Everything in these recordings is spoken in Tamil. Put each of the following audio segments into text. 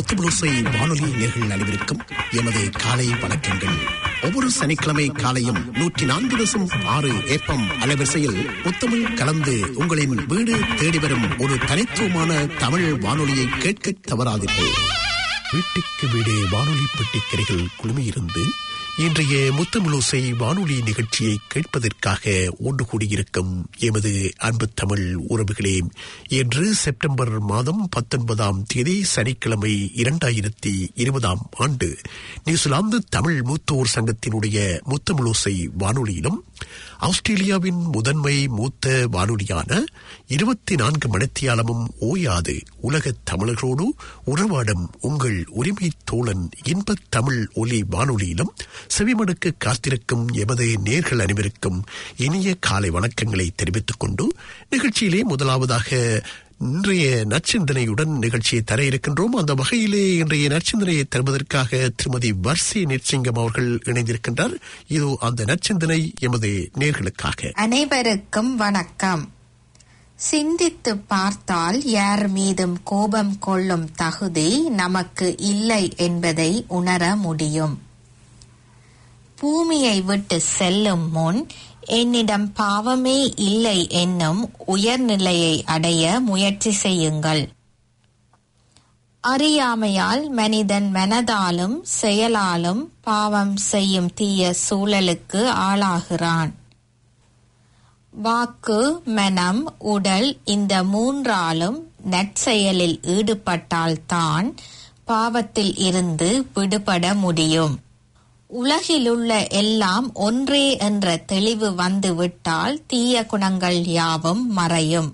முத்துபுளுசை வானொலி நேர்கள் அனைவருக்கும் எமது காலை வணக்கங்கள் ஒவ்வொரு சனிக்கிழமை காலையும் நூற்றி நான்கு தசம் ஆறு ஏப்பம் அலைவரிசையில் முத்தமிழ் கலந்து உங்களின் வீடு தேடி வரும் ஒரு தனித்துவமான தமிழ் வானொலியை கேட்க தவறாதீர்கள் வீட்டுக்கு வீடு வானொலி பெட்டிக்கரைகள் குழுமியிருந்து இன்றைய முத்தமிழோசை வானொலி நிகழ்ச்சியை கேட்பதற்காக ஒன்று கூடியிருக்கும் எமது அன்பு தமிழ் உறவுகளே இன்று செப்டம்பர் மாதம் பத்தொன்பதாம் தேதி சனிக்கிழமை இரண்டாயிரத்தி இருபதாம் ஆண்டு நியூசிலாந்து தமிழ் மூத்தோர் சங்கத்தினுடைய முத்தமிழோசை வானொலியிலும் ஆஸ்திரேலியாவின் முதன்மை மூத்த வானொலியான இருபத்தி நான்கு மணித்தியாலமும் ஓயாது உலகத் தமிழர்களோடு உறவாடும் உங்கள் உரிமை தோழன் இன்பத் தமிழ் ஒலி வானொலியிலும் செவிமடுக்க காத்திருக்கும் எமது நேர்கள் அனைவருக்கும் இனிய காலை வணக்கங்களை தெரிவித்துக் கொண்டு நிகழ்ச்சியிலே முதலாவதாக இன்றைய நற்சிந்தனையுடன் நிகழ்ச்சியை தர இருக்கின்றோம் அந்த வகையிலே இன்றைய நற்சிந்தனையை தருவதற்காக திருமதி வர்சி நெற்சிங்கம் அவர்கள் இணைந்திருக்கின்றார் இதோ அந்த நற்சிந்தனை எமது நேர்களுக்காக அனைவருக்கும் வணக்கம் சிந்தித்து பார்த்தால் யார் மீதும் கோபம் கொள்ளும் தகுதி நமக்கு இல்லை என்பதை உணர முடியும் பூமியை விட்டு செல்லும் முன் என்னிடம் பாவமே இல்லை என்னும் உயர்நிலையை அடைய முயற்சி செய்யுங்கள் அறியாமையால் மனிதன் மனதாலும் செயலாலும் பாவம் செய்யும் தீய சூழலுக்கு ஆளாகிறான் வாக்கு மனம் உடல் இந்த மூன்றாலும் நற்செயலில் ஈடுபட்டால்தான் பாவத்தில் இருந்து விடுபட முடியும் உலகிலுள்ள எல்லாம் ஒன்றே என்ற தெளிவு வந்துவிட்டால் தீய குணங்கள் யாவும் மறையும்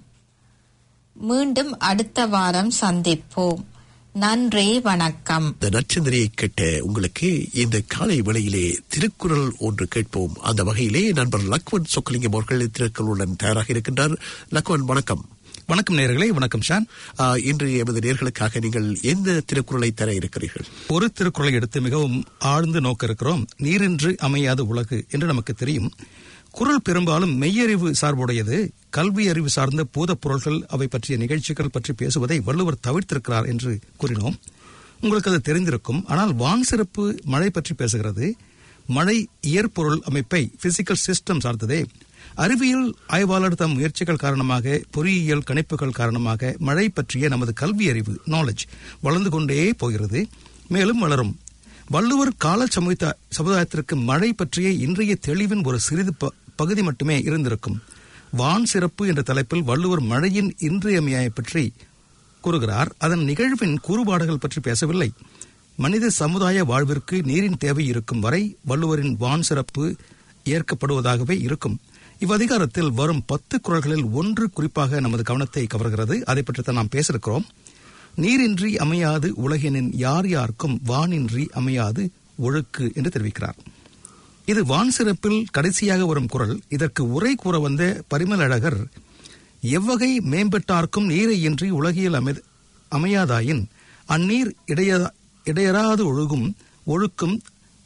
மீண்டும் அடுத்த வாரம் சந்திப்போம் நன்றி வணக்கம் இந்த நற்சிந்தனையை கேட்ட உங்களுக்கு இந்த காலை வேளையிலே திருக்குறள் ஒன்று கேட்போம் அந்த வகையிலே நண்பர் லக்வன் சொக்கலிங்கம் அவர்கள் திருக்குறளுடன் தயாராக இருக்கின்றார் லக்வன் வணக்கம் வணக்கம் நேர்களே வணக்கம் ஷான் ஆ, இன்று எமது நேர்களுக்காக நீங்கள் எந்த திருக்குறளை தர இருக்கிறீர்கள் ஒரு திருக்குறளை எடுத்து மிகவும் ஆழ்ந்து நோக்க இருக்கிறோம் நீரின்றி அமையாத உலகு என்று நமக்கு தெரியும் குறள் பெரும்பாலும் மெய்யறிவு சார்புடையது கல்வி அறிவு சார்ந்த பூதப் பொருள்கள் அவை பற்றிய நிகழ்ச்சிகள் பற்றி பேசுவதை வள்ளுவர் தவிர்த்திருக்கிறார் என்று கூறினோம் உங்களுக்கு அது தெரிந்திருக்கும் ஆனால் வான் சிறப்பு மழை பற்றி பேசுகிறது மழை இயற்பொருள் அமைப்பை பிசிக்கல் சிஸ்டம் சார்ந்ததே அறிவியல் ஆய்வாளர் தம் முயற்சிகள் காரணமாக பொறியியல் கணிப்புகள் காரணமாக மழை பற்றிய நமது கல்வி அறிவு நாலேஜ் வளர்ந்து கொண்டே போகிறது மேலும் வளரும் வள்ளுவர் கால சமுதாய சமுதாயத்திற்கு மழை பற்றிய இன்றைய தெளிவின் ஒரு சிறிது ப- பகுதி மட்டுமே இருந்திருக்கும் வான் சிறப்பு என்ற தலைப்பில் வள்ளுவர் மழையின் இன்றியமையை பற்றி கூறுகிறார் அதன் நிகழ்வின் கூறுபாடுகள் பற்றி பேசவில்லை மனித சமுதாய வாழ்விற்கு நீரின் தேவை இருக்கும் வரை வள்ளுவரின் வான் சிறப்பு ஏற்கப்படுவதாகவே இருக்கும் இவ்வதிகாரத்தில் வரும் பத்து குறள்களில் ஒன்று குறிப்பாக நமது கவனத்தை கவர்கிறது அதை பற்றி நாம் பேச இருக்கிறோம் நீரின்றி அமையாது உலகினின் யார் யாருக்கும் வானின்றி அமையாது ஒழுக்கு என்று தெரிவிக்கிறார் இது வான் சிறப்பில் கடைசியாக வரும் குறள் இதற்கு உரை கூற வந்த பரிமலழகர் எவ்வகை மேம்பட்டார்க்கும் நீரை இன்றி உலகியல் அமை அமையாதாயின் அந்நீர் இடைய இடையராது ஒழுகும் ஒழுக்கும்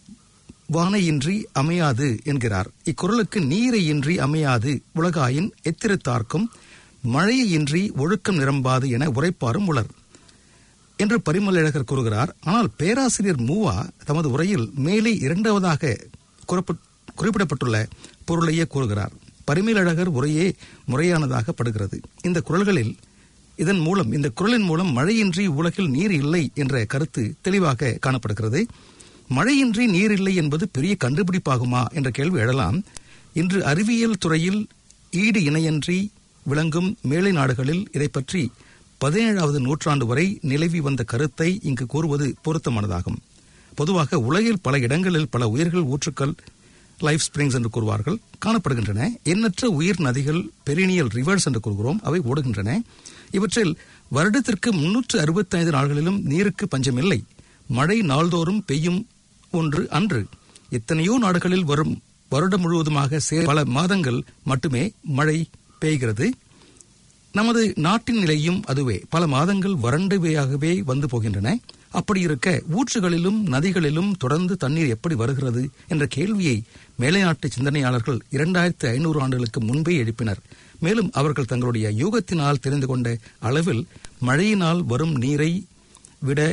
வானையின்றி அமையாது என்கிறார் இக்குறளுக்கு நீரை இன்றி அமையாது உலகாயின் எத்திரத்தார்க்கும் மழையின்றி ஒழுக்கம் நிரம்பாது என உரைப்பாரும் உளர் என்று பரிமலழகர் கூறுகிறார் ஆனால் பேராசிரியர் மூவா தமது உரையில் மேலே இரண்டாவதாக கூறப்பட்- குறிப்பிடப்பட்டுள்ள பொருளையே கூறுகிறார் பரிமேலழகர் உரையே முறையானதாக படுகிறது இந்த குறள்களில் இதன் மூலம் இந்த குறளின் மூலம் மழையின்றி உலகில் நீர் இல்லை என்ற கருத்து தெளிவாக காணப்படுகிறது மழையின்றி நீர் இல்லை என்பது பெரிய கண்டுபிடிப்பாகுமா என்ற கேள்வி எழலாம் இன்று அறிவியல் துறையில் ஈடு இணையன்றி விளங்கும் மேலை நாடுகளில் இதை பற்றி பதினேழாவது நூற்றாண்டு வரை நிலவி வந்த கருத்தை இங்கு கூறுவது பொருத்தமானதாகும் பொதுவாக உலகில் பல இடங்களில் பல உயிர்கள் ஊற்றுக்கள் லைஃப் ஸ்பிரிங்ஸ் என்று கூறுவார்கள் காணப்படுகின்றன எண்ணற்ற உயிர் நதிகள் பெரினியல் ரிவர்ஸ் என்று கூறுகிறோம் அவை ஓடுகின்றன இவற்றில் வருடத்திற்கு முன்னூற்று அறுபத்தைந்து நாள்களிலும் நீருக்கு பஞ்சமில்லை மழை நாள்தோறும் பெய்யும் ஒன்று அன்று எத்தனையோ நாடுகளில் வரும் வருடம் முழுவதுமாக சே- பல மாதங்கள் மட்டுமே மழை பெய்கிறது நமது நாட்டின் நிலையும் அதுவே பல மாதங்கள் வறண்டவையாகவே வந்து போகின்றன அப்படி இருக்க ஊற்றுகளிலும் நதிகளிலும் தொடர்ந்து தண்ணீர் எப்படி வருகிறது என்ற கேள்வியை மேலைநாட்டு சிந்தனையாளர்கள் இரண்டாயிரத்து ஐநூறு ஆண்டுகளுக்கு முன்பே எழுப்பினர் மேலும் அவர்கள் தங்களுடைய யூகத்தினால் தெரிந்து கொண்ட அளவில் மழையினால் வரும் நீரை விட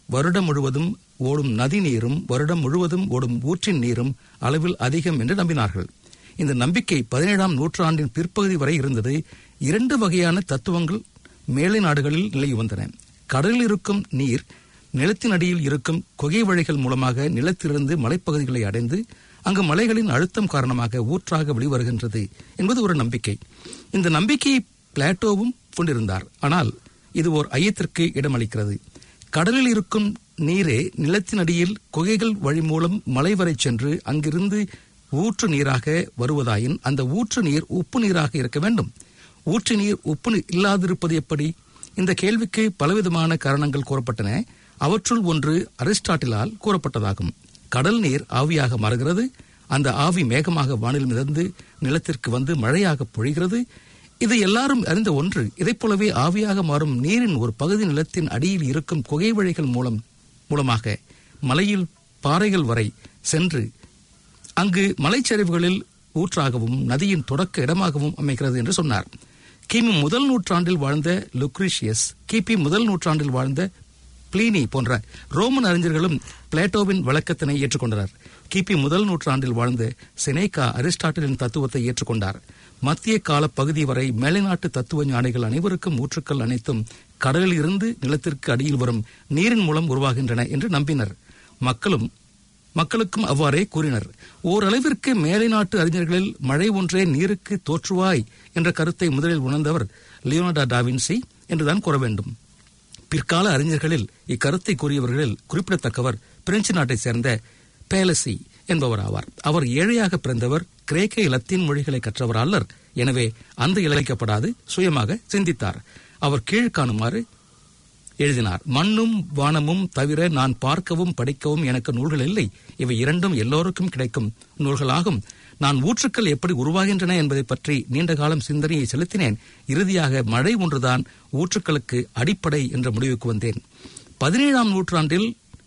வருடம் முழுவதும் ஓடும் நதி நீரும் வருடம் முழுவதும் ஓடும் ஊற்றின் நீரும் அளவில் அதிகம் என்று நம்பினார்கள் இந்த நம்பிக்கை பதினேழாம் நூற்றாண்டின் பிற்பகுதி வரை இருந்தது இரண்டு வகையான தத்துவங்கள் மேலை நாடுகளில் நிலை வந்தன கடலில் இருக்கும் நீர் நிலத்தின் அடியில் இருக்கும் குகை வழிகள் மூலமாக நிலத்திலிருந்து மலைப்பகுதிகளை அடைந்து அங்கு மலைகளின் அழுத்தம் காரணமாக ஊற்றாக வெளிவருகின்றது என்பது ஒரு நம்பிக்கை இந்த நம்பிக்கையை பிளாட்டோவும் கொண்டிருந்தார் ஆனால் இது ஓர் ஐயத்திற்கு இடமளிக்கிறது கடலில் இருக்கும் நீரே நிலத்தின் அடியில் குகைகள் வழி மூலம் மலை வரை சென்று அங்கிருந்து ஊற்று நீராக வருவதாயின் அந்த ஊற்று நீர் உப்பு நீராக இருக்க வேண்டும் ஊற்று நீர் உப்பு நீர் இல்லாதிருப்பது எப்படி இந்த கேள்விக்கு பலவிதமான காரணங்கள் கூறப்பட்டன அவற்றுள் ஒன்று அரிஸ்டாட்டிலால் கூறப்பட்டதாகும் கடல் நீர் ஆவியாக மாறுகிறது அந்த ஆவி மேகமாக வானில் மிதந்து நிலத்திற்கு வந்து மழையாக பொழிகிறது இது எல்லாரும் அறிந்த ஒன்று இதைப் போலவே ஆவியாக மாறும் நீரின் ஒரு பகுதி நிலத்தின் அடியில் இருக்கும் குகை வழிகள் மூலம் மூலமாக மலையில் பாறைகள் வரை சென்று அங்கு மலைச்சரிவுகளில் ஊற்றாகவும் நதியின் தொடக்க இடமாகவும் அமைகிறது என்று சொன்னார் கிமு முதல் நூற்றாண்டில் வாழ்ந்த லுக்ரிஷியஸ் கிபி முதல் நூற்றாண்டில் வாழ்ந்த பிளீனி போன்ற ரோமன் அறிஞர்களும் பிளேட்டோவின் விளக்கத்தினை ஏற்றுக்கொண்டனர் கிபி முதல் நூற்றாண்டில் வாழ்ந்த செனேகா அரிஸ்டாட்டிலின் தத்துவத்தை ஏற்றுக்கொண்டார் மத்திய கால பகுதி வரை மேலைநாட்டு தத்துவ ஞானிகள் அனைவருக்கும் ஊற்றுக்கள் அனைத்தும் கடலில் இருந்து நிலத்திற்கு அடியில் வரும் நீரின் மூலம் உருவாகின்றன என்று நம்பினர் மக்களும் மக்களுக்கும் அவ்வாறே கூறினர் ஓரளவிற்கு மேலை நாட்டு அறிஞர்களில் மழை ஒன்றே நீருக்கு தோற்றுவாய் என்ற கருத்தை முதலில் உணர்ந்தவர் லியோனார்டா டாவின்சி என்றுதான் கூற வேண்டும் பிற்கால அறிஞர்களில் இக்கருத்தை கூறியவர்களில் குறிப்பிடத்தக்கவர் பிரெஞ்சு நாட்டைச் சேர்ந்த பேலசி என்பவர் ஆவார் அவர் ஏழையாக பிறந்தவர் கிரேக்க லத்தீன் மொழிகளை கற்றவர் அல்லர் எனவே அந்த இழைக்கப்படாது சுயமாக சிந்தித்தார் அவர் கீழ்காணுமாறு எழுதினார் மண்ணும் வானமும் தவிர நான் பார்க்கவும் படிக்கவும் எனக்கு நூல்கள் இல்லை இவை இரண்டும் எல்லோருக்கும் கிடைக்கும் நூல்களாகும் நான் ஊற்றுக்கள் எப்படி உருவாகின்றன என்பதை பற்றி நீண்ட காலம் சிந்தனையை செலுத்தினேன் இறுதியாக மழை ஒன்றுதான் ஊற்றுக்களுக்கு அடிப்படை என்ற முடிவுக்கு வந்தேன் பதினேழாம் நூற்றாண்டில்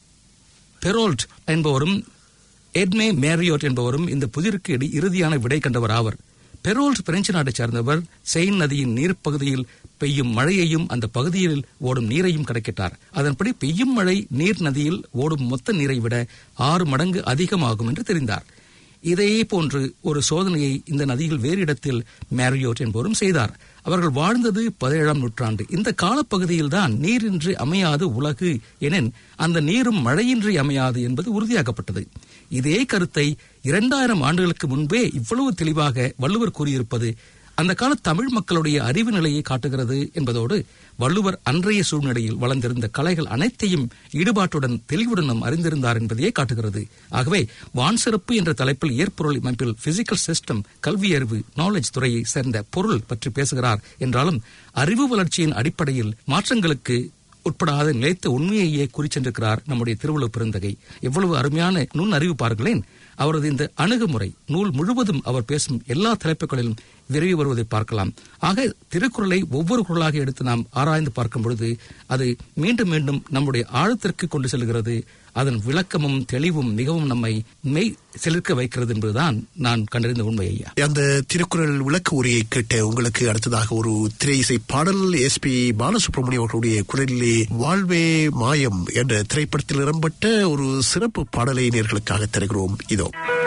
பெரோல்ட் என்பவரும் எட்மே மேரியோட் என்பவரும் இந்த புதிருக்கு இடி இறுதியான விடை கண்டவர் ஆவர் பெரோல்ட் பிரெஞ்சு நாட்டைச் சேர்ந்தவர் செயின் நதியின் நீர்ப்பகுதியில் பெய்யும் மழையையும் அந்த பகுதியில் ஓடும் நீரையும் கணக்கிட்டார் அதன்படி பெய்யும் மழை நீர் நதியில் ஓடும் மொத்த நீரை விட ஆறு மடங்கு அதிகமாகும் என்று தெரிந்தார் இதையே போன்று ஒரு சோதனையை இந்த நதியில் வேறு இடத்தில் மேரியோட் என்பவரும் செய்தார் அவர்கள் வாழ்ந்தது பதினேழாம் நூற்றாண்டு இந்த காலப்பகுதியில் தான் நீரின்றி அமையாது உலகு எனின் அந்த நீரும் மழையின்றி அமையாது என்பது உறுதியாக்கப்பட்டது இதே கருத்தை இரண்டாயிரம் ஆண்டுகளுக்கு முன்பே இவ்வளவு தெளிவாக வள்ளுவர் கூறியிருப்பது அந்த கால தமிழ் மக்களுடைய அறிவு நிலையை காட்டுகிறது என்பதோடு வள்ளுவர் அன்றைய சூழ்நிலையில் வளர்ந்திருந்த கலைகள் அனைத்தையும் ஈடுபாட்டுடன் தெளிவுடனும் அறிந்திருந்தார் என்பதையே காட்டுகிறது ஆகவே வான் சிறப்பு என்ற தலைப்பில் ஏற்பொருள் அமைப்பில் பிசிக்கல் சிஸ்டம் கல்வி அறிவு நாலேஜ் துறையை சேர்ந்த பொருள் பற்றி பேசுகிறார் என்றாலும் அறிவு வளர்ச்சியின் அடிப்படையில் மாற்றங்களுக்கு உட்படாத நிலைத்த உண்மையையே குறிச்சென்றிருக்கிறார் நம்முடைய திருவள்ளுவர் பெருந்தகை எவ்வளவு அருமையான நுண் அறிவு பாருங்களேன் அவரது இந்த அணுகுமுறை நூல் முழுவதும் அவர் பேசும் எல்லா தலைப்புகளிலும் விரைவி வருவதை பார்க்கலாம் ஆக திருக்குறளை ஒவ்வொரு குரலாக எடுத்து நாம் ஆராய்ந்து பார்க்கும் பொழுது அது மீண்டும் மீண்டும் நம்முடைய ஆழத்திற்கு கொண்டு செல்கிறது அதன் விளக்கமும் தெளிவும் மிகவும் நம்மை மெய் செலுக்க வைக்கிறது என்பதுதான் நான் கண்டறிந்த உண்மை ஐயா அந்த திருக்குறள் விளக்க உரையை கேட்ட உங்களுக்கு அடுத்ததாக ஒரு திரை இசை பாடல் எஸ் பி பாலசுப்ரமணியம் அவர்களுடைய குரலிலே வாழ்வே மாயம் என்ற திரைப்படத்தில் இடம்பெற்ற ஒரு சிறப்பு பாடலை நேர்களுக்காக தருகிறோம் இதோ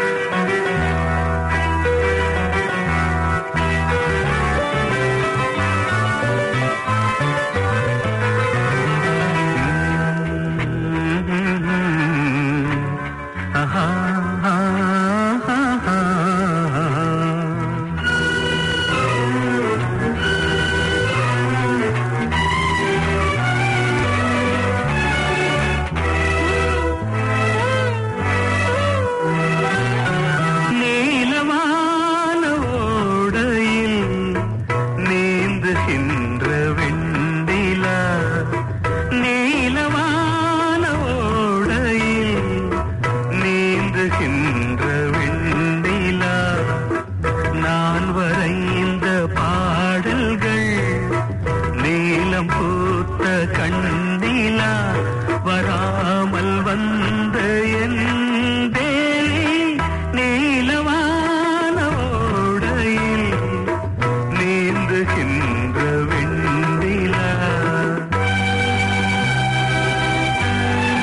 நீலமான ஓடையில் நீந்துகின்ற வெண்டிலா நீலமான ஓடையில் நீந்துகின்ற வெண்டிலா நான் வரைந்த பாடல்கள் நீலம் பூத்த கண்ணிலா வராமல் வந்த என் தேவி நீலவான ஓடையில் நீந்துகின்ற வெண்டிலா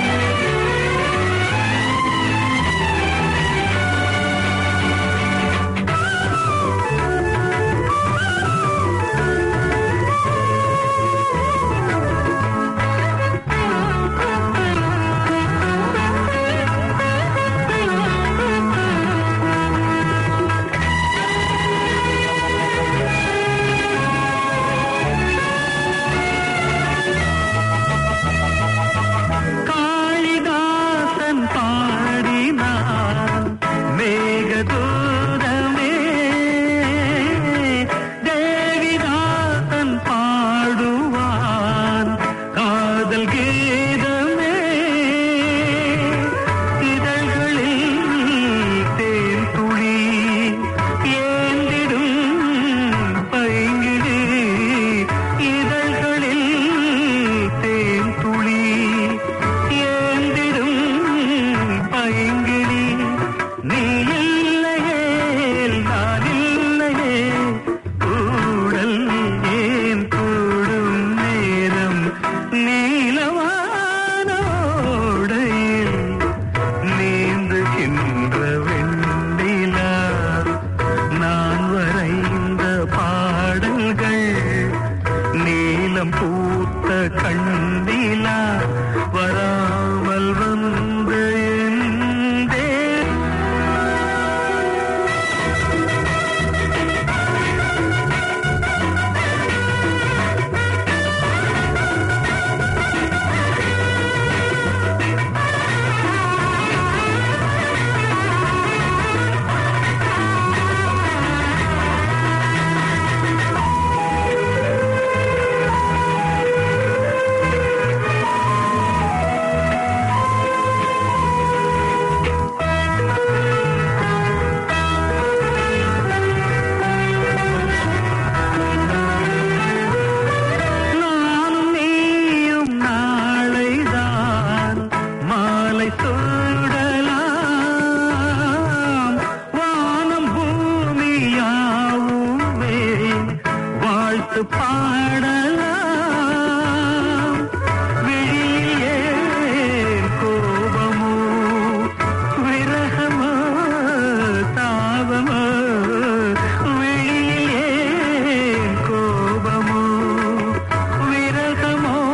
பாடலாம் விழியில் ஏன் கோபமோ விரகமோ தாபமோ விழியில் ஏன் கோபமோ விரகமோ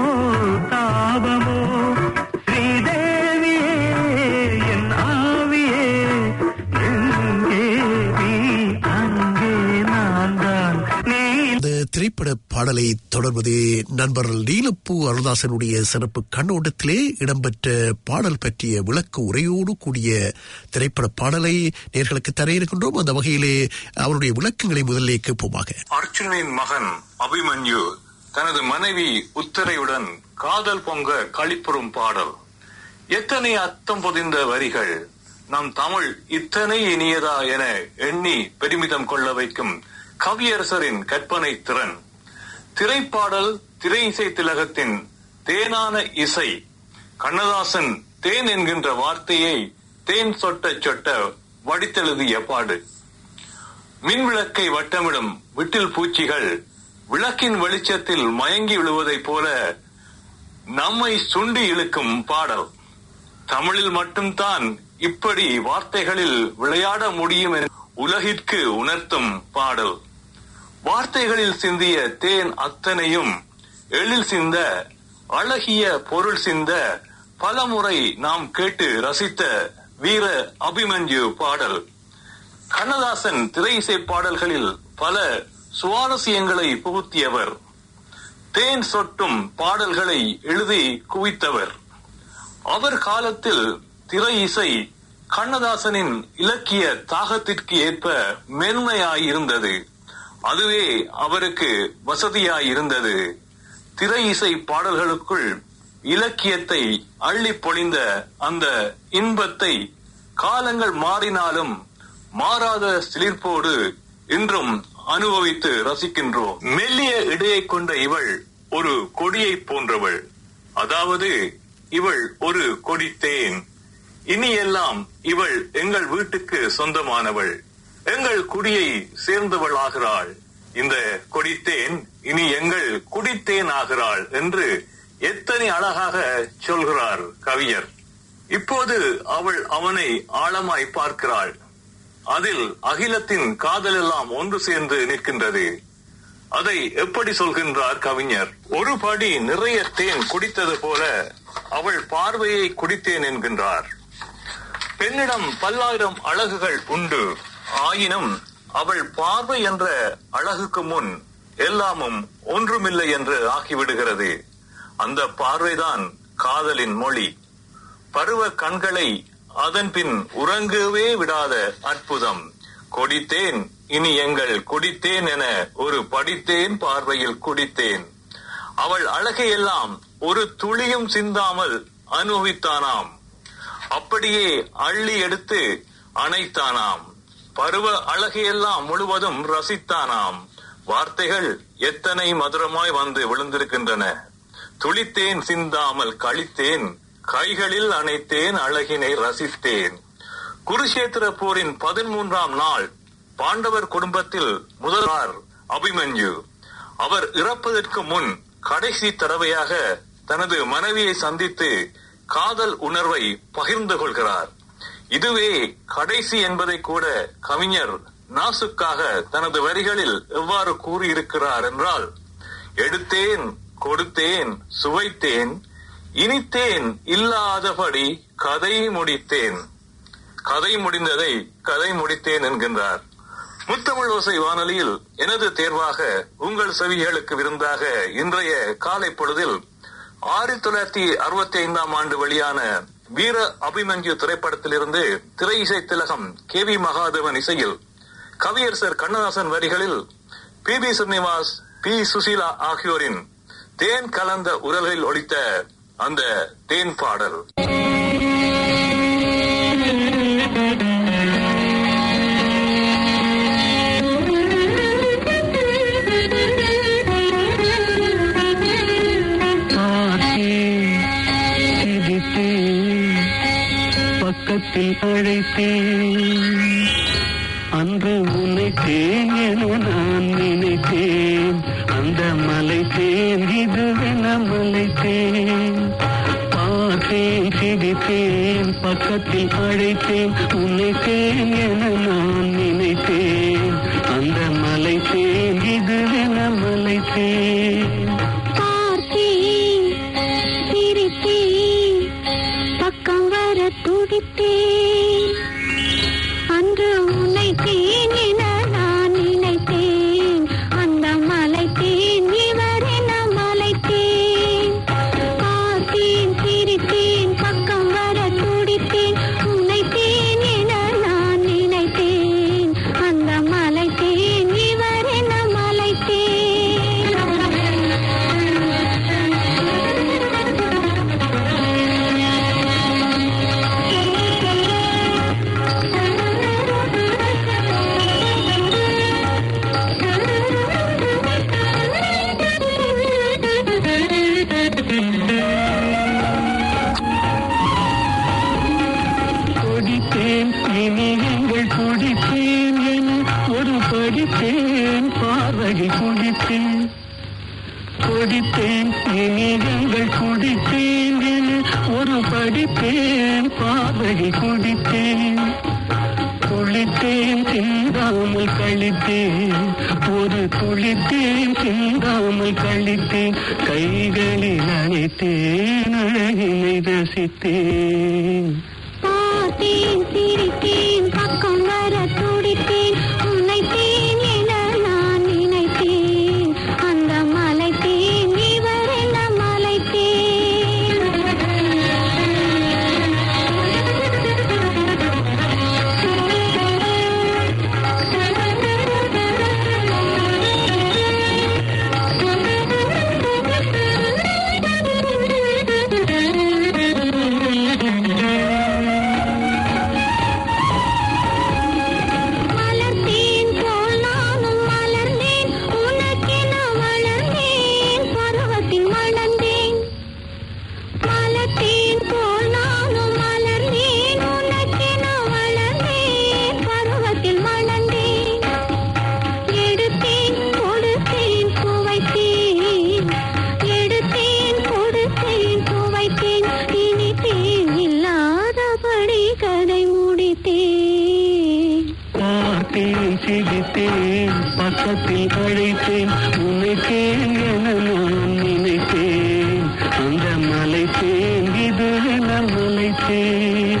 தாபமோ ஸ்ரீதேவியே என் ஆவியே எங்கே நீ அங்கே நான் தான் நீ இந்த திரைப்பட பாடலை தொடர்வது நண்பர் நீலப்பூ அருள்தாசனுடைய சிறப்பு கண்ணோட்டத்திலே இடம்பெற்ற பாடல் பற்றிய விளக்க உரையோடு கூடிய திரைப்பட பாடலை நேர்களுக்கு தர இருக்கின்றோம் அந்த வகையிலே அவருடைய விளக்கங்களை முதலிலே கேட்போமாக அர்ஜுனனின் மகன் அபிமன்யு தனது மனைவி உத்தரையுடன் காதல் பொங்க களிப்புறும் பாடல் எத்தனை அர்த்தம் பொதிந்த வரிகள் நம் தமிழ் இத்தனை இனியதா என எண்ணி பெருமிதம் கொள்ள வைக்கும் கவியரசரின் கற்பனை திறன் திரைப்பாடல் திரை இசை திலகத்தின் தேனான இசை கண்ணதாசன் தேன் என்கின்ற வார்த்தையை தேன் சொட்ட சொட்ட வடித்தெழுதிய பாடு மின் விளக்கை வட்டமிடும் விட்டில் பூச்சிகள் விளக்கின் வெளிச்சத்தில் மயங்கி விழுவதைப் போல நம்மை சுண்டி இழுக்கும் பாடல் தமிழில் மட்டும்தான் இப்படி வார்த்தைகளில் விளையாட முடியும் என உலகிற்கு உணர்த்தும் பாடல் வார்த்தைகளில் சிந்திய தேன் அத்தனையும் எழில் சிந்த அழகிய பொருள் சிந்த பலமுறை நாம் கேட்டு ரசித்த வீர அபிமன்யு பாடல் கண்ணதாசன் திரை இசை பாடல்களில் பல சுவாரஸ்யங்களை புகுத்தியவர் தேன் சொட்டும் பாடல்களை எழுதி குவித்தவர் அவர் காலத்தில் திரை இசை கண்ணதாசனின் இலக்கிய தாகத்திற்கு ஏற்ப மென்மையாயிருந்தது அதுவே அவருக்கு வசதியாயிருந்தது திரை இசை பாடல்களுக்குள் இலக்கியத்தை அள்ளி பொழிந்த அந்த இன்பத்தை காலங்கள் மாறினாலும் மாறாத சிலிர்ப்போடு இன்றும் அனுபவித்து ரசிக்கின்றோம் மெல்லிய இடையை கொண்ட இவள் ஒரு கொடியை போன்றவள் அதாவது இவள் ஒரு கொடித்தேன் இனி எல்லாம் இவள் எங்கள் வீட்டுக்கு சொந்தமானவள் எங்கள் குடியை சேர்ந்தவள் ஆகிறாள் இந்த கொடித்தேன் இனி எங்கள் குடித்தேன் ஆகிறாள் என்று எத்தனை அழகாக சொல்கிறார் கவிஞர் இப்போது அவள் அவனை ஆழமாய் பார்க்கிறாள் அதில் அகிலத்தின் காதல் எல்லாம் ஒன்று சேர்ந்து நிற்கின்றது அதை எப்படி சொல்கின்றார் கவிஞர் ஒரு படி நிறைய தேன் குடித்தது போல அவள் பார்வையை குடித்தேன் என்கின்றார் பெண்ணிடம் பல்லாயிரம் அழகுகள் உண்டு ஆயினும் அவள் பார்வை என்ற அழகுக்கு முன் எல்லாமும் ஒன்றுமில்லை என்று ஆகிவிடுகிறது அந்த பார்வைதான் காதலின் மொழி பருவ கண்களை அதன் பின் உறங்கவே விடாத அற்புதம் கொடித்தேன் இனி எங்கள் குடித்தேன் என ஒரு படித்தேன் பார்வையில் குடித்தேன் அவள் அழகையெல்லாம் ஒரு துளியும் சிந்தாமல் அனுபவித்தானாம் அப்படியே அள்ளி எடுத்து அணைத்தானாம் பருவ அழகையெல்லாம் முழுவதும் ரசித்தானாம் வார்த்தைகள் எத்தனை மதுரமாய் வந்து விழுந்திருக்கின்றன துளித்தேன் சிந்தாமல் கழித்தேன் கைகளில் அணைத்தேன் அழகினை ரசித்தேன் குருஷேத்திர போரின் பதிமூன்றாம் நாள் பாண்டவர் குடும்பத்தில் முதல்வர் அபிமன்யு அவர் இறப்பதற்கு முன் கடைசி தடவையாக தனது மனைவியை சந்தித்து காதல் உணர்வை பகிர்ந்து கொள்கிறார் இதுவே கடைசி என்பதை கூட கவிஞர் நாசுக்காக தனது வரிகளில் எவ்வாறு கூறியிருக்கிறார் என்றால் எடுத்தேன் கொடுத்தேன் சுவைத்தேன் இனித்தேன் இல்லாதபடி கதை முடித்தேன் கதை முடிந்ததை கதை முடித்தேன் என்கின்றார் முத்தமிழ் ஓசை வானொலியில் எனது தேர்வாக உங்கள் செவிகளுக்கு விருந்தாக இன்றைய காலை பொழுதில் ஆயிரத்தி தொள்ளாயிரத்தி அறுபத்தி ஐந்தாம் ஆண்டு வெளியான வீர அபிமன்யு திரைப்படத்திலிருந்து திரை இசை திலகம் கே வி மகாதேவன் இசையில் கவியரசர் கண்ணதாசன் வரிகளில் P B Srinivas P Susheela ஆகியோரின் தேன் கலந்த உரல்களில் ஒலித்த அந்த தேன் பாடல் பார்த்தேன், சிரித்தேன், பக்கத்தில் அழைத்தேன் அன்று உன்னை தேன் என நான் நினைத்தேன் அந்த மலை தேன் இதுவென மலை தேன் பார்த்தேன் சிரித்தேன் பக்கத்தில் அழைத்தேன் உன்னை தேன் என நான் நினைத்தேன் அந்த மலை தேன் இதுவென மலை தேன் பார்த்தேன் சிரித்தேன் பக்கம் வர துடித்தேன் அன்று உன்னை தேன் என நான் நினைத்தேன் அந்த மலை தேன் இவர் என மலை தேன் பார்த்தேன் சிரித்தேன் பக்கம் வர துடித்தேன் உன்னை தேன் என நான் நினைத்தேன் அந்த மலை தேன் இவர் என மலை கொடித்தேன் இனி எங்கள் குடித்தேன் என ஒரு படித்தேன் பார்வையில் குடித்தேன் கொடித்தேன் இனி எங்கள் குடித்தேன் என ஒரு படித்தேன் பார்வையில் குடித்தேன் குளித்தேன் சிந்தாமல் கழித்தேன் ஒரு துளித்தேன் சிந்தாமல் கழித்தேன் கைகளில் அணைத்தேன் அழகினை ரசித்தேன் பார்த்தேன் சிரித்தேன் பக்கம் வர துடித்தேன் உன்னை தேன் என நான் நினைத்தேன் அந்த மலை தேன் இவர் என மலை மலர்ந்தேன் போல் நானும் மலர்ந்தேன் உனக்கென வளர்ந்தேன் பருவத்தில் மணந்தேன் மலர்ந்தேன் போல் நானும் மலர்ந்தேன் உனக்கென வளர்ந்தேன் பருவத்தில் மணந்தேன் எடுத்தேன் கொடுத்தேன் சுவைத்தேன் எடுத்தேன் கொடுத்தேன் சுவைத்தேன் இனித்தேன் இல்லாதபடி கதை முடித்தேன் பார்த்தேன் சிரித்தேன் பக்கத்தில் அழைத்தேன் உன்னை தேன் என நான் நினைத்தேன் அந்த மலை தேன் இது என மலை தேன்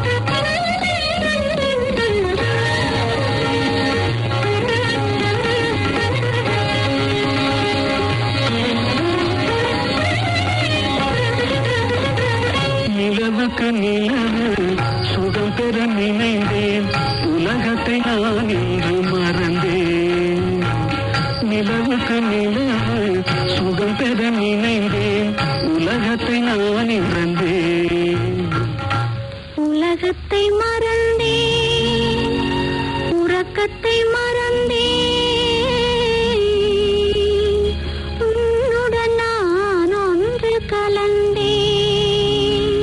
நிலவுக்கு நிலவு சுகம் பெற நினைந்தேன் உலகத்தை நான் இன்று மறந்தேன் நிலவுக்கு நிலவு சுகம் பெற நினைந்தேன் உலகத்தை நான் இழந்தேன் உலகத்தை மறந்தேன் உறக்கத்தை மறந்தேன் உன்னுடன் நான் ஒன்று கலந்தேன்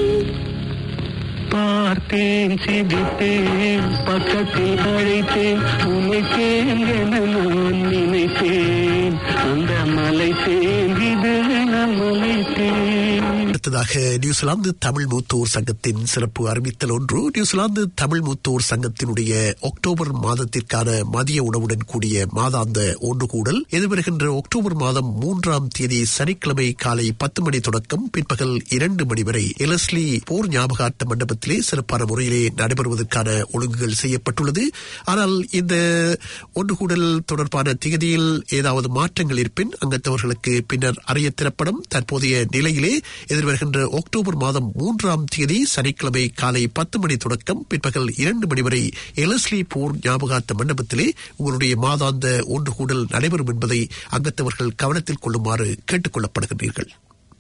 பார்த்தேன் சிரித்தேன் பக்கத்தில் அழைத்தேன் உன்னை தேன் என நான் நினைத்தேன் அந்த மலை தேன் இது என மலை தேன் அடுத்ததாக நியூசிலாந்து தமிழ் மூத்தோர் சங்கத்தின் சிறப்பு அறிவித்தல் ஒன்று நியூசிலாந்து தமிழ் மூத்தோர் சங்கத்தினுடைய அக்டோபர் மாதத்திற்கான மதிய உணவுடன் கூடிய மாதாந்த ஒன்று கூடல் எதிர்வருகின்ற அக்டோபர் மாதம் மூன்றாம் தேதி சனிக்கிழமை காலை பத்து மணி தொடக்கம் பிற்பகல் இரண்டு மணி வரை எலஸ்லி போர் ஞாபகார்த்த மண்டபத்திலே சிறப்பான முறையிலே நடைபெறுவதற்கான ஒழுங்குகள் செய்யப்பட்டுள்ளது ஆனால் இந்த ஒன்று கூடல் தொடர்பான திகதியில் ஏதாவது மாற்றங்கள் இருப்பின் அங்கத்தவர்களுக்கு பின்னர் அறிய திறப்படும் தற்போதைய நிலையிலே எதிர்வருகின்ற அக்டோபர் மாதம் மூன்றாம் தேதி சனிக்கிழமை காலை பத்து மணி தொடக்கம் பிற்பகல் இரண்டு மணி வரை எலஸ்லி போர் ஞாபகார்த்த மண்டபத்திலே உங்களுடைய மாதாந்த ஒன்று கூடல் நடைபெறும் என்பதை அங்கத்தவர்கள் கவனத்தில் கொள்ளுமாறு கேட்டுக் கொள்ளப்படுகின்றீர்கள்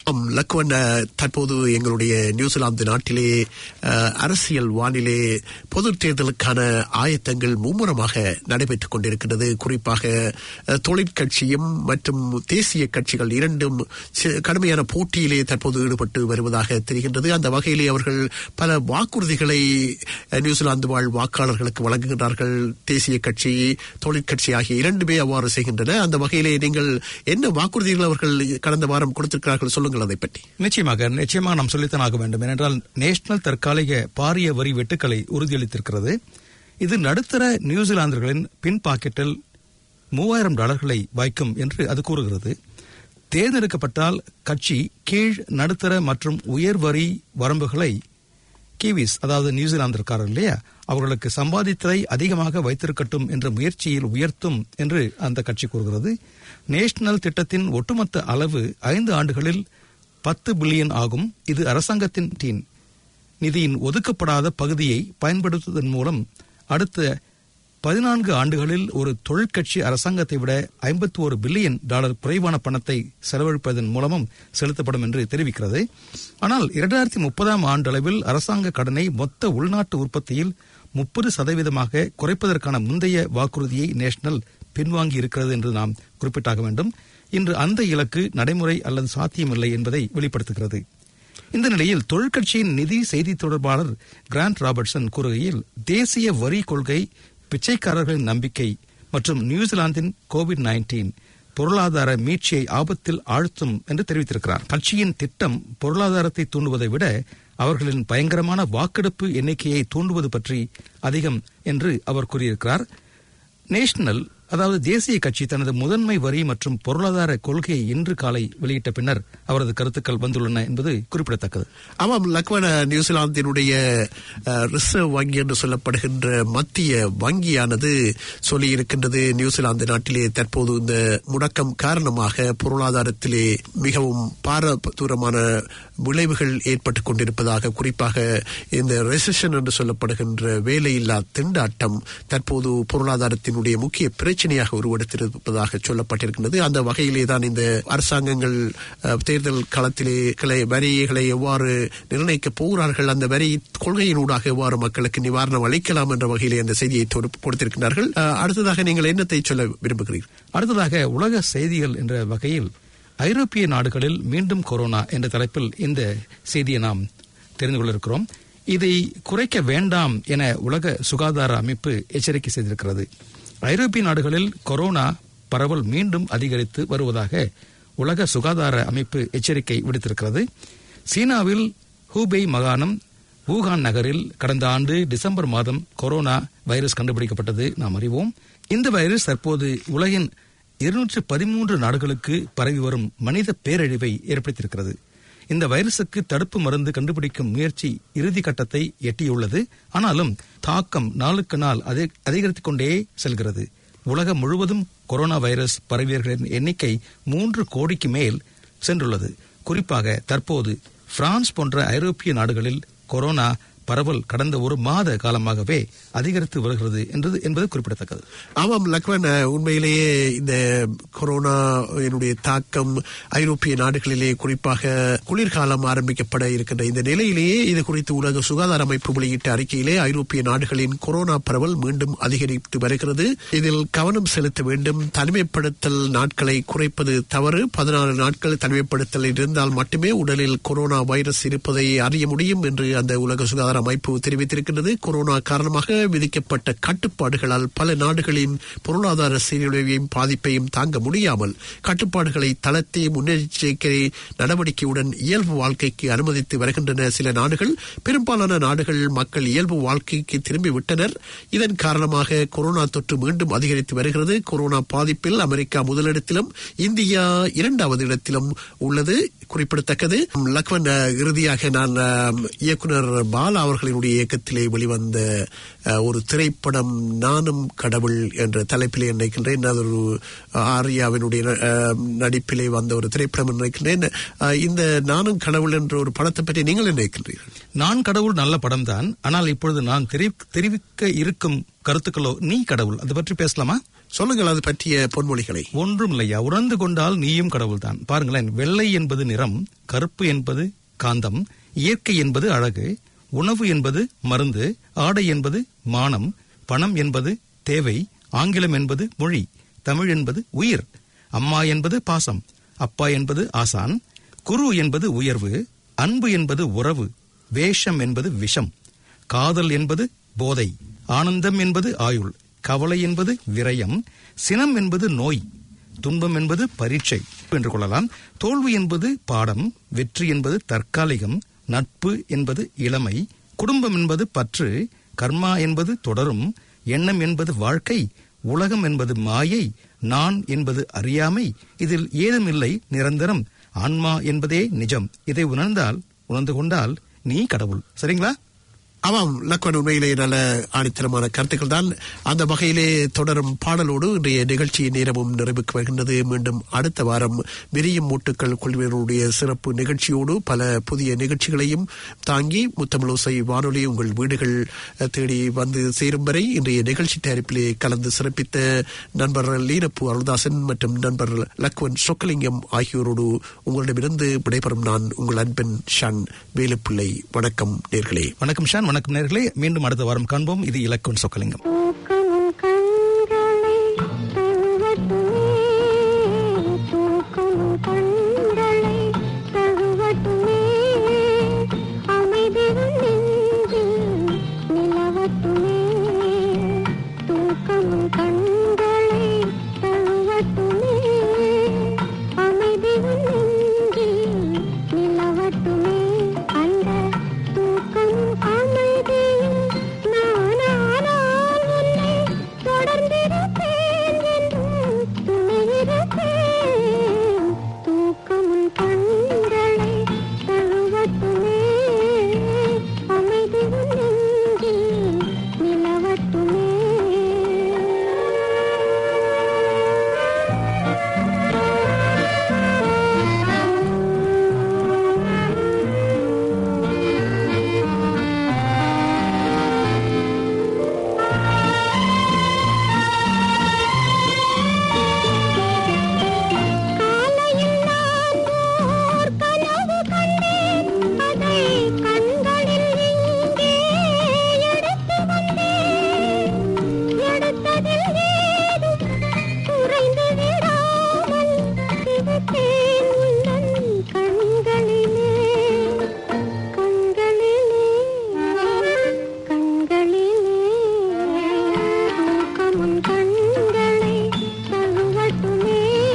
ஆம், லக்வன் அஹ், தற்போது எங்களுடைய நியூசிலாந்து நாட்டிலே அஹ், அரசியல் வானிலே பொது தேர்தலுக்கான ஆயத்தங்கள் மும்முரமாக நடைபெற்றுக் கொண்டிருக்கிறது குறிப்பாக அஹ், தொழிற்கட்சியும் மற்றும் தேசிய கட்சிகள் இரண்டும் சி- கடுமையான போட்டியிலே தற்போது ஈடுபட்டு வருவதாக தெரிகின்றது அந்த வகையிலே அவர்கள் பல வாக்குறுதிகளை அஹ், நியூசிலாந்து வாழ் வாக்காளர்களுக்கு வழங்குகின்றார்கள் தேசிய கட்சி தொழிற்கட்சி ஆகிய இரண்டுமே அவ்வாறு செய்கின்றன அந்த வகையிலே நீங்கள் என்ன வாக்குறுதிகள் அவர்கள் கடந்த வாரம் கொடுத்திருக்கிறார்கள் சொல்லுங்கள் அதை பற்றி நிச்சயமாக நிச்சயமாக நாம் சொல்லித்தான் ஆக வேண்டும் ஏனென்றால் நேஷனல் தற்காலிக பாரிய வரி வெட்டுக்களை உறுதியளித்திருக்கிறது இது நடுத்தர நியூசிலாந்தர்களின் பின் பாக்கெட்டில் மூவாயிரம் டாலர்களை வைக்கும் என்று அது கூறுகிறது தேர்ந்தெடுக்கப்பட்டால் கட்சி கீழ் நடுத்தர மற்றும் உயர் வரி வரம்புகளை கிவிஸ் அதாவது நியூசிலாந்திற்காரர் இல்லையா அவர்களுக்கு சம்பாதித்ததை அதிகமாக வைத்திருக்கட்டும் என்ற முயற்சியில் உயர்த்தும் என்று அந்த கட்சி கூறுகிறது நேஷனல் திட்டத்தின் ஒட்டுமொத்த அளவு ஐந்து ஆண்டுகளில் பத்து பில்லியன் ஆகும் இது அரசாங்கத்தின் டீன் நிதியின் ஒதுக்கப்படாத பகுதியை பயன்படுத்துவதன் மூலம் அடுத்த பதினான்கு ஆண்டுகளில் ஒரு தொழிற்கட்சி அரசாங்கத்தை விட ஐம்பத்தி ஒரு பில்லியன் டாலர் குறைவான பணத்தை செலவழிப்பதன் மூலமும் செலுத்தப்படும் என்று தெரிவிக்கிறது ஆனால் இரண்டாயிரத்தி முப்பதாம் ஆண்டளவில் அரசாங்க கடனை மொத்த உள்நாட்டு உற்பத்தியில் முப்பது சதவீதமாக குறைப்பதற்கான முந்தைய வாக்குறுதியை நேஷனல் பின்வாங்கி இருக்கிறது என்று நாம் குறிப்பிட்டாக வேண்டும் இன்று அந்த இலக்கு நடைமுறை அல்லது சாத்தியமில்லை என்பதை வெளிப்படுத்துகிறது இந்த நிலையில் தொழிற்கட்சியின் நிதி செய்தி தொடர்பாளர் கிராண்ட் ராபர்ட்சன் கூறுகையில் தேசிய வரி கொள்கை பிச்சைக்காரர்களின் நம்பிக்கை மற்றும் நியூசிலாந்தின் கோவிட் நைன்டீன் பொருளாதார மீட்சியை ஆபத்தில் ஆழ்த்தும் என்று தெரிவித்திருக்கிறார் கட்சியின் திட்டம் பொருளாதாரத்தை தூண்டுவதை விட அவர்களின் பயங்கரமான வாக்கெடுப்பு எண்ணிக்கையை தூண்டுவது பற்றி அதிகம் என்று அவர் கூறியிருக்கிறார் நேஷனல் அதாவது தேசிய கட்சி தனது முதன்மை வரி மற்றும் பொருளாதார கொள்கையை இன்று காலை வெளியிட்ட பின்னர் அவரது கருத்துக்கள் வந்துள்ளன என்பது குறிப்பிடத்தக்கது ஆமாம் லக்வன நியூசிலாந்தினுடைய அஹ், ரிசர்வ் வங்கி என்று சொல்லப்படுகின்ற மத்திய வங்கியானது சொல்லியிருக்கின்றது நியூசிலாந்து நாட்டிலே தற்போது இந்த முடக்கம் காரணமாக பொருளாதாரத்திலே மிகவும் பாரதூரமான விளைவுகள் ஏற்பட்டுக் கொண்டிருப்பதாக குறிப்பாக இந்த ரெசிஷன் என்று சொல்லப்படுகின்ற வேலையில்லா திண்டாட்டம் தற்போது பொருளாதாரத்தினுடைய முக்கிய பிரச்சனையாக உருவெடுத்திருப்பதாக சொல்லப்பட்டிருக்கின்றது அந்த வகையிலே தான் இந்த அரசாங்கங்கள் அஹ், தேர்தல் களத்திலே கிளை வரிகளை எவ்வாறு நிர்ணயிக்கப் போகிறார்கள் அந்த வரி கொள்கையினூடாக எவ்வாறு மக்களுக்கு நிவாரணம் அளிக்கலாம் என்ற வகையிலே அந்த செய்தியை தொடு- கொடுத்திருக்கிறார்கள் அஹ், அடுத்ததாக நீங்கள் என்னத்தை சொல்ல விரும்புகிறீர்கள் அடுத்ததாக உலக செய்திகள் என்ற வகையில் ஐரோப்பிய நாடுகளில் மீண்டும் கொரோனா என்ற தலைப்பில் இந்த செய்தியை நாம் தெரிந்து கொள்ள இருக்கிறோம் இதை குறைக்க வேண்டாம் என உலக சுகாதார அமைப்பு எச்சரிக்கை செய்திருக்கிறது ஐரோப்பிய நாடுகளில் கொரோனா பரவல் மீண்டும் அதிகரித்து வருவதாக உலக சுகாதார அமைப்பு எச்சரிக்கை விடுத்திருக்கிறது சீனாவில் ஹூபெய் மாகாணம் வூகான் நகரில் கடந்த ஆண்டு டிசம்பர் மாதம் கொரோனா வைரஸ் கண்டுபிடிக்கப்பட்டது நாம் அறிவோம் இந்த வைரஸ் தற்போது உலகின் இருநூற்று பதிமூன்று நாடுகளுக்கு பரவி வரும் மனித பேரழிவை ஏற்படுத்தியிருக்கிறது இந்த வைரசுக்கு தடுப்பு மருந்து கண்டுபிடிக்கும் முயற்சி இறுதி கட்டத்தை எட்டியுள்ளது ஆனாலும் தாக்கம் நாளுக்கு நாள் அதிக- அதிகரித்துக் கொண்டே செல்கிறது உலகம் முழுவதும் கொரோனா வைரஸ் பரவியவர்களின் எண்ணிக்கை மூன்று கோடிக்கு மேல் சென்றுள்ளது குறிப்பாக தற்போது பிரான்ஸ் போன்ற ஐரோப்பிய நாடுகளில் கொரோனா பரவல் கடந்த ஒரு மாத காலமாகவே அதிகரித்து வருகிறது என்றது என்பது குறிப்பிடத்தக்கது ஆமாம் லக்வன் அஹ், உண்மையிலேயே இந்த கொரோனா என்னுடைய தாக்கம் ஐரோப்பிய நாடுகளிலே குறிப்பாக குளிர்காலம் ஆரம்பிக்கப்பட இருக்கின்ற இந்த நிலையிலேயே இது குறித்து உலக சுகாதார அமைப்பு வெளியிட்ட அறிக்கையிலே ஐரோப்பிய நாடுகளின் கொரோனா பரவல் மீண்டும் அதிகரித்து வருகிறது இதில் கவனம் செலுத்த வேண்டும் தனிமைப்படுத்தல் நாட்களை குறைப்பது தவறு பதினாறு நாட்கள் தனிமைப்படுத்தல் இருந்தால் மட்டுமே உடலில் கொரோனா வைரஸ் இருப்பதை அறிய முடியும் என்று அந்த உலக சுகாதார அமைப்பு தெரிவித்திருக்கின்றது கொரோனா காரணமாக விதிக்கப்பட்ட கட்டுப்பாடுகளால் பல நாடுகளின் பொருளாதார சீரழிவையும் பாதிப்பையும் தாங்க முடியாமல் கட்டுப்பாடுகளை தளர்த்தி முன்னெச்சரிக்கை நடவடிக்கையுடன் இயல்பு வாழ்க்கைக்கு அனுமதித்து வருகின்றன சில நாடுகள் பெரும்பாலான நாடுகள் மக்கள் இயல்பு வாழ்க்கைக்கு திரும்பி விட்டனர் இதன் காரணமாக கொரோனா தொற்று மீண்டும் அதிகரித்து வருகிறது கொரோனா பாதிப்பில் அமெரிக்கா முதலிடத்திலும் இந்தியா இரண்டாவது இடத்திலும் உள்ளது குறிப்பிடத்தக்கது லக்வன் அஹ், இறுதியாக நான் அஹ், இயக்குனர் பாலா அவர்களினுடைய இயக்கத்திலே வெளிவந்த அஹ், ஒரு திரைப்படம் நானும் கடவுள் என்ற தலைப்பிலே நினைக்கின்றேன் அது ஒரு ஆர்யாவினுடைய அஹ், நடிப்பிலே வந்த ஒரு திரைப்படம் என்று நினைக்கின்றேன் அஹ், இந்த நானும் கடவுள் என்ற ஒரு படத்தை பற்றி நீங்கள் என்ன நினைக்கின்றீர்கள் நான் கடவுள் நல்ல படம் தான் ஆனால் இப்பொழுது நான் தெரி- தெரிவிக்க இருக்கும் கருத்துக்களோ நீ கடவுள் அதை பற்றி பேசலாமா சொல்லுங்கள் அது பற்றிய பொன்மொழிகளை ஒன்றும் இல்லையா உணர்ந்து கொண்டால் நீயும் கடவுள்தான் பாருங்களேன் வெள்ளை என்பது நிறம் கருப்பு என்பது காந்தம் இயற்கை என்பது அழகு உணவு என்பது மருந்து ஆடை என்பது மானம் பணம் என்பது தேவை ஆங்கிலம் என்பது மொழி தமிழ் என்பது உயிர் அம்மா என்பது பாசம் அப்பா என்பது ஆசான் குரு என்பது உயர்வு அன்பு என்பது உறவு வேஷம் என்பது விஷம் காதல் என்பது போதை ஆனந்தம் என்பது ஆயுள் கவலை என்பது விரயம் சினம் என்பது நோய் துன்பம் என்பது பரீட்சை என்று கொள்ளலாம் தோல்வி என்பது பாடம் வெற்றி என்பது தற்காலிகம் நட்பு என்பது இளமை குடும்பம் என்பது பற்று கர்மா என்பது தொடரும் எண்ணம் என்பது வாழ்க்கை உலகம் என்பது மாயை நான் என்பது அறியாமை இதில் ஏதுமில்லை நிரந்தரம் ஆன்மா என்பதே நிஜம் இதை உணர்ந்தால் உணர்ந்து கொண்டால் நீ கடவுள் சரிங்களா ஆமாம் லக்வன் உண்மையிலே நல்ல ஆணித்தரமான கருத்துக்கள் தான் அந்த வகையிலே தொடரும் பாடலோடு இன்றைய நிகழ்ச்சி நேரமும் நிறைவுக்கு வருகின்றது மீண்டும் அடுத்த வாரம் விரியும் மூட்டுக்கள் குழுவினருடைய சிறப்பு நிகழ்ச்சியோடு பல புதிய நிகழ்ச்சிகளையும் தாங்கி முத்தமிழோசை வானொலி உங்கள் வீடுகள் அஹ், தேடி வந்து சேரும் வரை இன்றைய நிகழ்ச்சி தயாரிப்பிலே கலந்து சிறப்பித்த நண்பர் லீனப்பு அருள்தாசன் மற்றும் நண்பர் லக்வன் சொக்கலிங்கம் ஆகியோரோடு உங்களிடமிருந்து விடைபெறும் நான் உங்கள் அன்பன் ஷான் வேலுப்பிள்ளை வணக்கம் நேர்களே வணக்கம் ஷான் வணக்கம் நேர்களே மீண்டும் அடுத்த வாரம் காண்போம் இது இலக்கண் சொக்கலிங்கம்